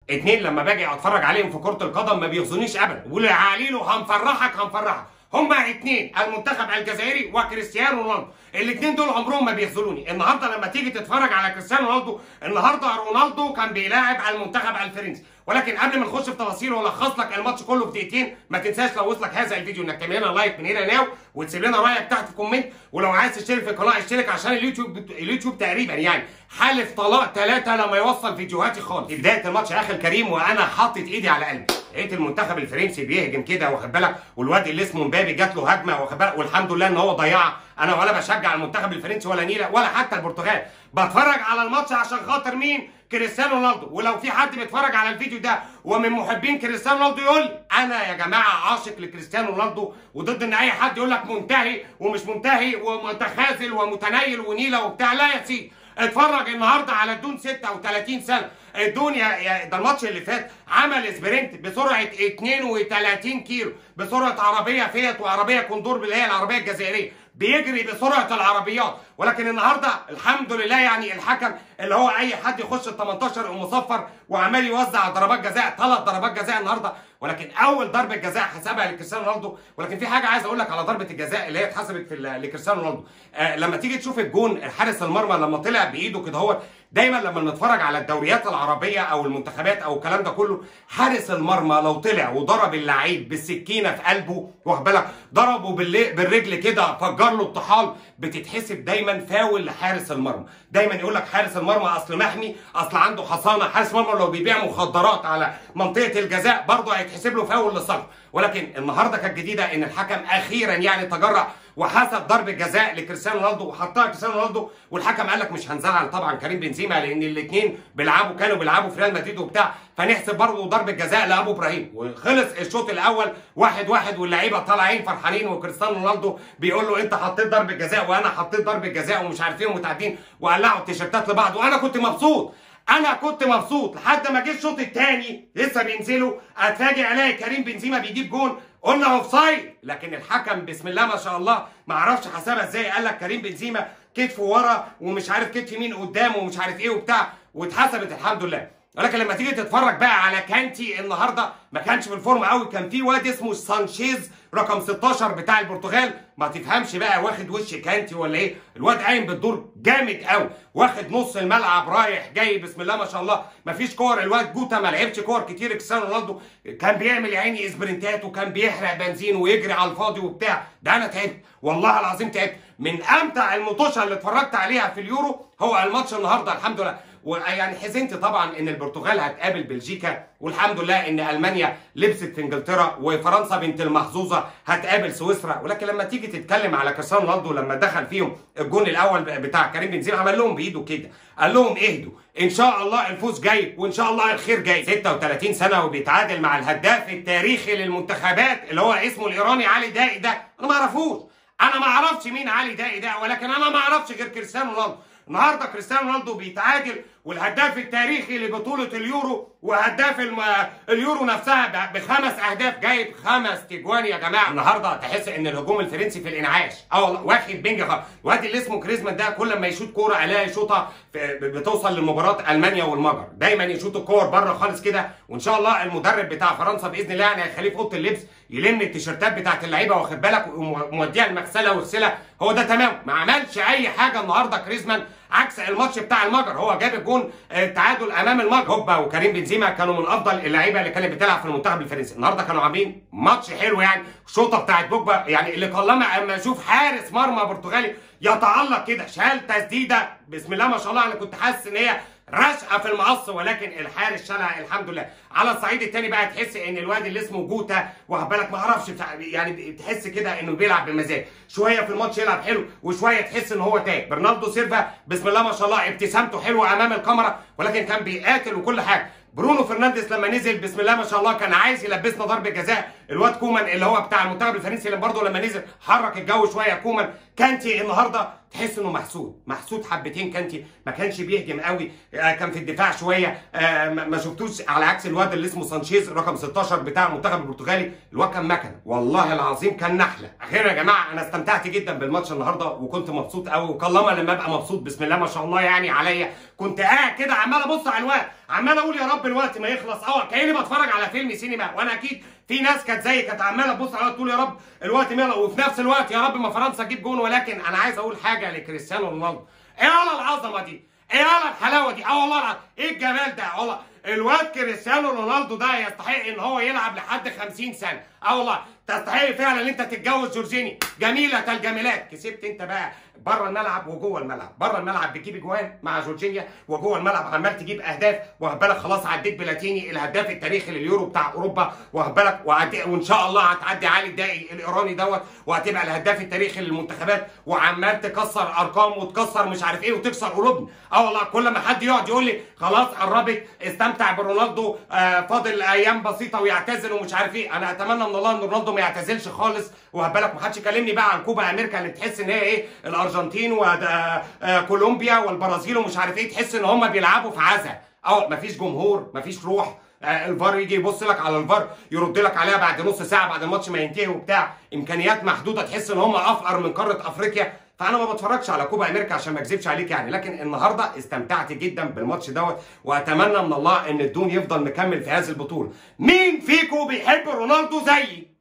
اتنين لما باجي اتفرج عليهم في كره القدم ما بيخزونيش ابدا بيقول لي عليلو هنفرحك هنفرحك هما اتنين المنتخب الجزائري وكريستيانو رونالدو الاتنين دول عمرهم ما بيخذلوني النهارده لما تيجي تتفرج على كريستيانو رونالدو النهارده رونالدو كان بيلاعب المنتخب الفرنسي ولكن قبل ما نخش في تفاصيل والخص لك الماتش كله في دقيقتين ما تنساش لو وصلك هذا الفيديو انك تعمل لنا لايك من هنا ناو وتسيب لنا رايك تحت في الكومنت ولو عايز تشترك في القناه اشترك عشان اليوتيوب اليوتيوب تقريبا يعني حالف طلاق ثلاثه لما يوصل فيديوهاتي خالص في بدايه الماتش يا اخي الكريم وانا حاطط ايدي على قلبي لقيت المنتخب الفرنسي بيهجم كده واخد بالك والواد اللي اسمه مبابي جات له هجمه واخد بالك والحمد لله ان هو ضيعها انا ولا بشجع المنتخب الفرنسي ولا نيله ولا حتى البرتغال بتفرج على الماتش عشان خاطر مين كريستيانو رونالدو ولو في حد بيتفرج على الفيديو ده ومن محبين كريستيانو رونالدو يقول لي انا يا جماعه عاشق لكريستيانو رونالدو وضد ان اي حد يقول لك منتهي ومش منتهي ومتخاذل ومتنيل ونيله وبتاع لا يا سيدي اتفرج النهارده على الدون 36 سنه الدون يا ده الماتش اللي فات عمل سبرنت بسرعه 32 كيلو بسرعه عربيه فيات وعربيه كوندور اللي هي العربيه الجزائريه بيجري بسرعه العربيات ولكن النهارده الحمد لله يعني الحكم اللي هو اي حد يخش ال 18 يقوم مصفر وعمال يوزع ضربات جزاء ثلاث ضربات جزاء النهارده ولكن اول ضربه جزاء حسبها لكريستيانو رونالدو ولكن في حاجه عايز اقول لك على ضربه الجزاء اللي هي اتحسبت في لكريستيانو رونالدو آه لما تيجي تشوف الجون حارس المرمى لما طلع بايده كده هو دايما لما بنتفرج على الدوريات العربيه او المنتخبات او الكلام ده كله حارس المرمى لو طلع وضرب اللعيب بالسكينه في قلبه واخد بالك ضربه بالرجل كده فجر له الطحال بتتحسب دايما فاول لحارس المرمى دايما يقول لك حارس المرمى اصل محمي اصل عنده حصانه حارس المرمى لو بيبيع مخدرات على منطقه الجزاء برضه هيتحسب له فاول لصالحه ولكن النهارده كانت جديده ان الحكم اخيرا يعني تجرأ وحسب ضربه جزاء لكريستيانو رونالدو وحطها كريستيانو رونالدو والحكم قال لك مش هنزعل طبعا كريم بنزيما لان الاثنين بيلعبوا كانوا بيلعبوا في ريال مدريد وبتاع فنحسب برضه ضربه جزاء لابو ابراهيم وخلص الشوط الاول واحد واحد واللعيبه طالعين فرحانين وكريستيانو رونالدو بيقول له انت حطيت ضربه جزاء وانا حطيت ضربه جزاء ومش عارف ايه ومتعدين وقلعوا التيشيرتات لبعض وانا كنت مبسوط انا كنت مبسوط لحد ما جه الشوط الثاني لسه بينزلوا اتفاجئ الاقي كريم بنزيما بيجيب جون قلنا اوف سايد لكن الحكم بسم الله ما شاء الله ما اعرفش حسبها ازاي قال لك كريم بنزيما كتفه ورا ومش عارف كتف مين قدامه ومش عارف ايه وبتاع واتحسبت الحمد لله ولكن لما تيجي تتفرج بقى على كانتي النهارده ما كانش في الفورم قوي كان في واد اسمه سانشيز رقم 16 بتاع البرتغال ما تفهمش بقى واخد وش كانتي ولا ايه الواد قايم بالدور جامد قوي واخد نص الملعب رايح جاي بسم الله ما شاء الله ما فيش كور الواد جوتا ما لعبش كور كتير كريستيانو رونالدو كان بيعمل يا عيني اسبرنتات وكان بيحرق بنزين ويجري على الفاضي وبتاع ده انا تعبت والله العظيم تعبت من امتع المطوشه اللي اتفرجت عليها في اليورو هو الماتش النهارده الحمد لله ويعني حزنت طبعا ان البرتغال هتقابل بلجيكا والحمد لله ان المانيا لبست في انجلترا وفرنسا بنت المحظوظه هتقابل سويسرا ولكن لما تيجي تتكلم على كريستيانو رونالدو لما دخل فيهم الجون الاول بتاع كريم بنزيما عمل لهم بايده كده قال لهم اهدوا ان شاء الله الفوز جاي وان شاء الله الخير جاي 36 سنه وبيتعادل مع الهداف التاريخي للمنتخبات اللي هو اسمه الايراني علي دائي ده انا ما اعرفوش انا ما اعرفش مين علي دائي ده ولكن انا ما اعرفش غير كريستيانو رونالدو النهارده كريستيانو رونالدو بيتعادل والهداف التاريخي لبطوله اليورو وهداف الم... اليورو نفسها بخمس اهداف جايب خمس تجوان يا جماعه النهارده تحس ان الهجوم الفرنسي في الانعاش اه والله واخد بنج خالص الواد اللي اسمه كريزمان ده كل ما يشوط كوره الاقي يشوطها بتوصل لمباراه المانيا والمجر دايما يشوط الكور بره خالص كده وان شاء الله المدرب بتاع فرنسا باذن الله يعني هيخليه في اوضه اللبس يلم التيشيرتات بتاعت اللعيبه واخد بالك وموديها المغسله ويغسلها هو ده تمام ما عملش اي حاجه النهارده كريزمان عكس الماتش بتاع المجر هو جاب الجون تعادل امام المجر هوبا وكريم بنزيما كانوا من افضل اللعيبه اللي كانت بتلعب في المنتخب الفرنسي النهارده كانوا عاملين ماتش حلو يعني الشوطه بتاعت بوجبا يعني اللي قلما اما اشوف حارس مرمى برتغالي يتالق كده شال تسديده بسم الله ما شاء الله انا كنت حاسس ان هي رشقه في المقص ولكن الحارس شالها الحمد لله على الصعيد الثاني بقى تحس ان الواد اللي اسمه جوتا واخد بالك ما اعرفش يعني تحس كده انه بيلعب بمزاج شويه في الماتش يلعب حلو وشويه تحس ان هو تايه برناردو سيلفا بسم الله ما شاء الله ابتسامته حلوه امام الكاميرا ولكن كان بيقاتل وكل حاجه برونو فرنانديز لما نزل بسم الله ما شاء الله كان عايز يلبسنا ضربه جزاء الواد كومان اللي هو بتاع المنتخب الفرنسي اللي برضه لما نزل حرك الجو شويه كومان كانتي النهارده تحس انه محسود محسود حبتين كانتي ما كانش بيهجم قوي آه كان في الدفاع شويه آه ما شفتوش على عكس الواد اللي اسمه سانشيز رقم 16 بتاع المنتخب البرتغالي الواد كان مكنه والله العظيم كان نحله اخيرا يا جماعه انا استمتعت جدا بالماتش النهارده وكنت مبسوط قوي وكلما لما ابقى مبسوط بسم الله ما شاء الله يعني عليا كنت قاعد كده عمال ابص على الواد عمال اقول يا رب الوقت ما يخلص اه كاني بتفرج على فيلم سينما وانا اكيد في ناس كانت زي كانت عماله تبص على تقول يا رب الوقت ما يخلص وفي نفس الوقت يا رب ما فرنسا تجيب جون ولكن انا عايز اقول حاجه لكريستيانو رونالدو ايه على العظمه دي ايه على الحلاوه دي اه والله العظيم. ايه الجمال ده والله الواد كريستيانو رونالدو ده يستحق ان هو يلعب لحد 50 سنه اه والله تستحق فعلا ان انت تتجوز جورجيني جميله الجميلات كسبت انت بقى بره الملعب وجوه الملعب بره الملعب بتجيب اجوان مع جورجينيا وجوه الملعب عمال تجيب اهداف واخد بالك خلاص عديت بلاتيني الهداف التاريخي لليورو بتاع اوروبا واخد بالك وعدي وان شاء الله هتعدي علي الدائي الايراني دوت وهتبقى الهداف التاريخي للمنتخبات وعمال تكسر ارقام وتكسر مش عارف ايه وتكسر قلوبنا اه والله كل ما حد يقعد يقول لي خلاص قربت استمتع برونالدو آه فاضل ايام بسيطه ويعتزل ومش عارف ايه انا اتمنى من الله ان رونالدو ما يعتزلش خالص وهب بالك ما حدش يكلمني بقى عن كوبا امريكا اللي تحس ان هي ايه الارجنتين وكولومبيا والبرازيل ومش عارف ايه تحس ان هم بيلعبوا في عزا اه مفيش جمهور مفيش روح آه الفار يجي يبص لك على الفار يرد لك عليها بعد نص ساعه بعد الماتش ما ينتهي وبتاع امكانيات محدوده تحس ان هم افقر من قاره افريقيا فانا ما بتفرجش على كوبا امريكا عشان ما اكذبش عليك يعني لكن النهارده استمتعت جدا بالماتش دوت واتمنى من الله ان الدون يفضل مكمل في هذه البطوله مين فيكم بيحب رونالدو زيي